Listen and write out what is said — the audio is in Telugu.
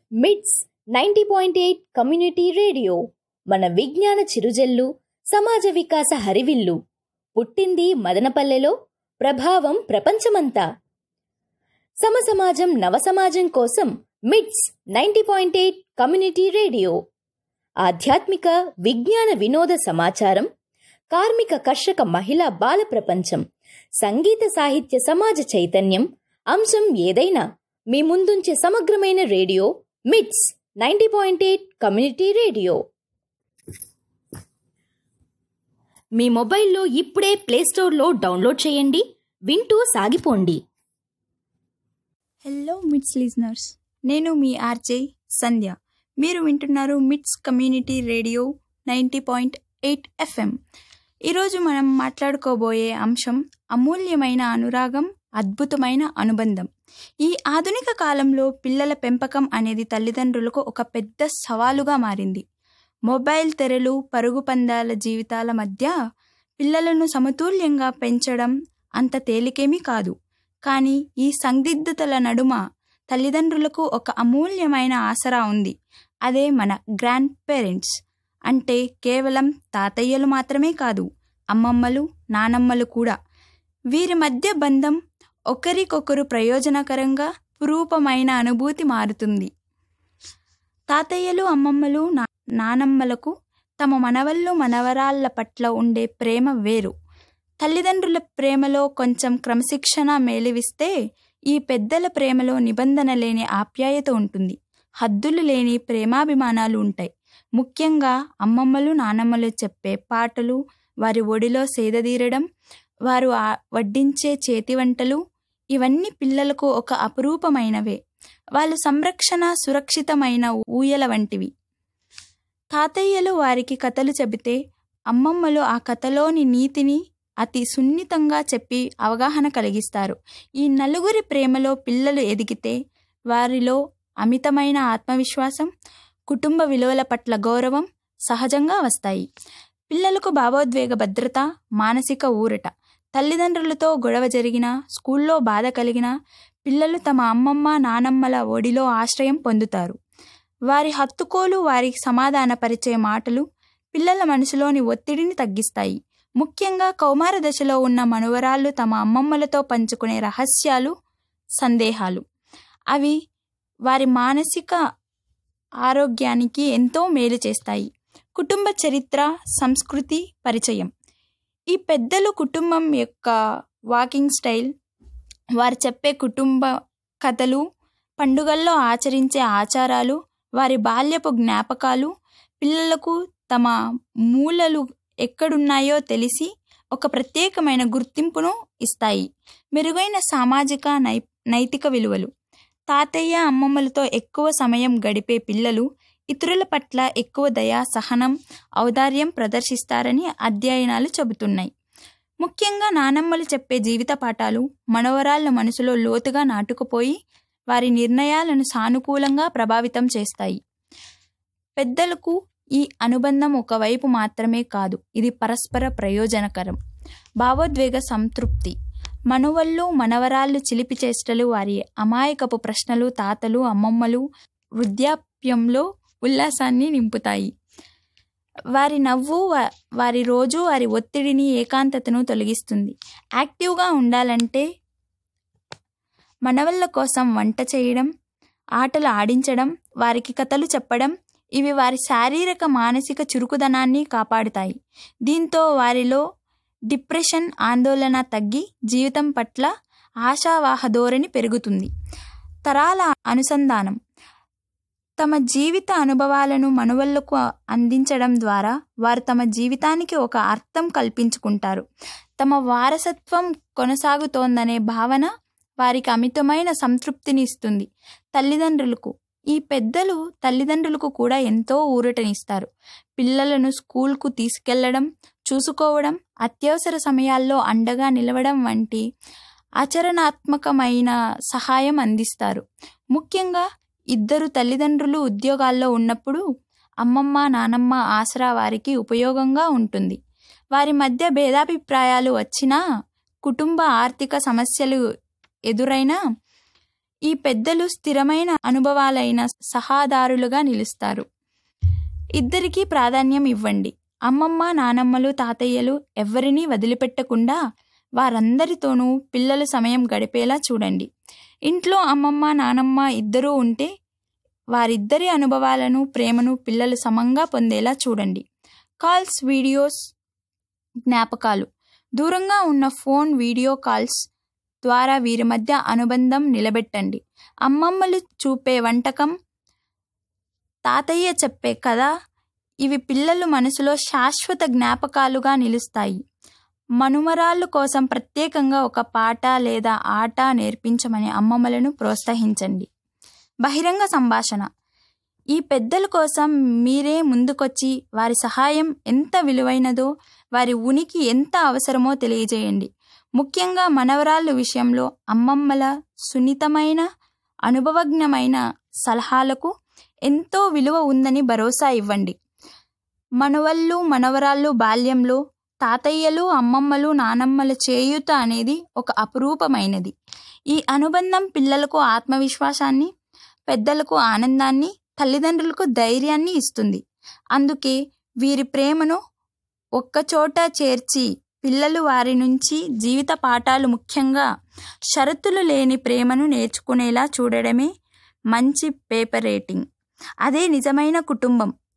మిట్స్ ninety point eight community radio మన విజ్ఞాన చిరుజల్లు సమాజ వికాస హరివిల్లు పుట్టింది మదనపల్లెలో ప్రభావం ప్రపంచమంతా సమసమాజం నవసమాజం కోసం MITS ninety point eight community radio ఆధ్యాత్మిక విజ్ఞాన వినోద సమాచారం కార్మిక కర్షక మహిళా బాల ప్రపంచం సంగీత సాహిత్య సమాజ చైతన్యం అంశం ఏదైనా మీ ముందుంచే సమగ్రమైన radio MITS ninety point eight community radio మీ మొబైల్లో ఇప్పుడే ప్లేస్టోర్లో డౌన్లోడ్ చేయండి వింటూ సాగిపోండి హలో మిట్స్ లిజనర్స్ నేను మీ ఆర్జే సంధ్య మీరు వింటున్నారు MITS community radio ninety point eight FM ఈరోజు మనం మాట్లాడుకోబోయే అంశం అమూల్యమైన అనురాగం అద్భుతమైన అనుబంధం ఈ ఆధునిక కాలంలో పిల్లల పెంపకం అనేది తల్లిదండ్రులకు ఒక పెద్ద సవాలుగా మారింది మొబైల్ తెరలు పరుగు పందాల జీవితాల మధ్య పిల్లలను సమతుల్యంగా పెంచడం అంత తేలికేమీ కాదు కానీ ఈ సందిగ్ధతల నడుమ తల్లిదండ్రులకు ఒక అమూల్యమైన ఆసరా ఉంది అదే మన గ్రాండ్ పేరెంట్స్ అంటే కేవలం తాతయ్యలు మాత్రమే కాదు అమ్మమ్మలు నానమ్మలు కూడా వీరి మధ్య బంధం ఒకరికొకరు ప్రయోజనకరంగా పురూపమైన అనుభూతి మారుతుంది తాతయ్యలు అమ్మమ్మలు నా నానమ్మలకు తమ మనవళ్ళు మనవరాళ్ల పట్ల ఉండే ప్రేమ వేరు తల్లిదండ్రుల ప్రేమలో కొంచెం క్రమశిక్షణ మేలివిస్తే ఈ పెద్దల ప్రేమలో నిబంధన లేని ఆప్యాయత ఉంటుంది హద్దులు లేని ప్రేమాభిమానాలు ఉంటాయి ముఖ్యంగా అమ్మమ్మలు నానమ్మలు చెప్పే పాటలు వారి ఒడిలో సేదదీరడం వారు వడ్డించే చేతి వంటలు ఇవన్నీ పిల్లలకు ఒక అపురూపమైనవే వాళ్ళ సంరక్షణ సురక్షితమైన ఊయల వంటివి తాతయ్యలు వారికి కథలు చెబితే అమ్మమ్మలు ఆ కథలోని నీతిని అతి సున్నితంగా చెప్పి అవగాహన కలిగిస్తారు ఈ నలుగురి ప్రేమలో పిల్లలు ఎదిగితే వారిలో అమితమైన ఆత్మవిశ్వాసం కుటుంబ విలువల పట్ల గౌరవం సహజంగా వస్తాయి పిల్లలకు భావోద్వేగ భద్రత మానసిక ఊరట తల్లిదండ్రులతో గొడవ జరిగినా స్కూల్లో బాధ కలిగినా పిల్లలు తమ అమ్మమ్మ నానమ్మల ఒడిలో ఆశ్రయం పొందుతారు వారి హత్తుకోలు వారికి సమాధానపరిచే మాటలు పిల్లల మనసులోని ఒత్తిడిని తగ్గిస్తాయి ముఖ్యంగా కౌమార దశలో ఉన్న మనువరాళ్ళు తమ అమ్మమ్మలతో పంచుకునే రహస్యాలు సందేహాలు అవి వారి మానసిక ఆరోగ్యానికి ఎంతో మేలు చేస్తాయి కుటుంబ చరిత్ర సంస్కృతి పరిచయం ఈ పెద్దలు కుటుంబం యొక్క వాకింగ్ స్టైల్ వారు చెప్పే కుటుంబ కథలు పండుగల్లో ఆచరించే ఆచారాలు వారి బాల్యపు జ్ఞాపకాలు పిల్లలకు తమ మూలలు ఎక్కడున్నాయో తెలిసి ఒక ప్రత్యేకమైన గుర్తింపును ఇస్తాయి మెరుగైన సామాజిక నై నైతిక విలువలు తాతయ్య అమ్మమ్మలతో ఎక్కువ సమయం గడిపే పిల్లలు ఇతరుల పట్ల ఎక్కువ దయా సహనం ఔదార్యం ప్రదర్శిస్తారని అధ్యయనాలు చెబుతున్నాయి ముఖ్యంగా నానమ్మలు చెప్పే జీవిత పాఠాలు మనవరాళ్ల మనసులో లోతుగా నాటుకుపోయి వారి నిర్ణయాలను సానుకూలంగా ప్రభావితం చేస్తాయి పెద్దలకు ఈ అనుబంధం ఒకవైపు మాత్రమే కాదు ఇది పరస్పర ప్రయోజనకరం భావోద్వేగ సంతృప్తి మనవళ్ళు మనవరాళ్ళు చిలిపి చేష్టలు వారి అమాయకపు ప్రశ్నలు తాతలు అమ్మమ్మలు వృద్ధాప్యంలో ఉల్లాసాన్ని నింపుతాయి వారి నవ్వు వారి రోజు వారి ఒత్తిడిని ఏకాంతతను తొలగిస్తుంది యాక్టివ్గా ఉండాలంటే మనవళ్ళ కోసం వంట చేయడం ఆటలు ఆడించడం వారికి కథలు చెప్పడం ఇవి వారి శారీరక మానసిక చురుకుదనాన్ని కాపాడుతాయి దీంతో వారిలో డిప్రెషన్ ఆందోళన తగ్గి జీవితం పట్ల ఆశావాహ ధోరణి పెరుగుతుంది తరాల అనుసంధానం తమ జీవిత అనుభవాలను మనువళ్లకు అందించడం ద్వారా వారు తమ జీవితానికి ఒక అర్థం కల్పించుకుంటారు తమ వారసత్వం కొనసాగుతోందనే భావన వారికి అమితమైన సంతృప్తిని ఇస్తుంది తల్లిదండ్రులకు ఈ పెద్దలు తల్లిదండ్రులకు కూడా ఎంతో ఊరటనిస్తారు పిల్లలను స్కూల్కు తీసుకెళ్లడం చూసుకోవడం అత్యవసర సమయాల్లో అండగా నిలవడం వంటి ఆచరణాత్మకమైన సహాయం అందిస్తారు ముఖ్యంగా ఇద్దరు తల్లిదండ్రులు ఉద్యోగాల్లో ఉన్నప్పుడు అమ్మమ్మ నానమ్మ ఆసరా వారికి ఉపయోగంగా ఉంటుంది వారి మధ్య భేదాభిప్రాయాలు వచ్చినా కుటుంబ ఆర్థిక సమస్యలు ఎదురైనా ఈ పెద్దలు స్థిరమైన అనుభవాలైన సహాదారులుగా నిలుస్తారు ఇద్దరికీ ప్రాధాన్యం ఇవ్వండి అమ్మమ్మ నానమ్మలు తాతయ్యలు ఎవరినీ వదిలిపెట్టకుండా వారందరితోనూ పిల్లలు సమయం గడిపేలా చూడండి ఇంట్లో అమ్మమ్మ నానమ్మ ఇద్దరూ ఉంటే వారిద్దరి అనుభవాలను ప్రేమను పిల్లలు సమంగా పొందేలా చూడండి కాల్స్ వీడియోస్ జ్ఞాపకాలు దూరంగా ఉన్న ఫోన్ వీడియో కాల్స్ ద్వారా వీరి మధ్య అనుబంధం నిలబెట్టండి అమ్మమ్మలు చూపే వంటకం తాతయ్య చెప్పే కథ ఇవి పిల్లలు మనసులో శాశ్వత జ్ఞాపకాలుగా నిలుస్తాయి మనుమరాళ్ళు కోసం ప్రత్యేకంగా ఒక పాట లేదా ఆట నేర్పించమని అమ్మమ్మలను ప్రోత్సహించండి బహిరంగ సంభాషణ ఈ పెద్దల కోసం మీరే ముందుకొచ్చి వారి సహాయం ఎంత విలువైనదో వారి ఉనికి ఎంత అవసరమో తెలియజేయండి ముఖ్యంగా మనవరాళ్ళు విషయంలో అమ్మమ్మల సున్నితమైన అనుభవజ్ఞమైన సలహాలకు ఎంతో విలువ ఉందని భరోసా ఇవ్వండి మనవళ్ళు మనవరాళ్ళు బాల్యంలో తాతయ్యలు అమ్మమ్మలు నానమ్మల చేయూత అనేది ఒక అపురూపమైనది ఈ అనుబంధం పిల్లలకు ఆత్మవిశ్వాసాన్ని పెద్దలకు ఆనందాన్ని తల్లిదండ్రులకు ధైర్యాన్ని ఇస్తుంది అందుకే వీరి ప్రేమను ఒక్కచోట చేర్చి పిల్లలు వారి నుంచి జీవిత పాఠాలు ముఖ్యంగా షరతులు లేని ప్రేమను నేర్చుకునేలా చూడడమే మంచి పేపర్ రేటింగ్ అదే నిజమైన కుటుంబం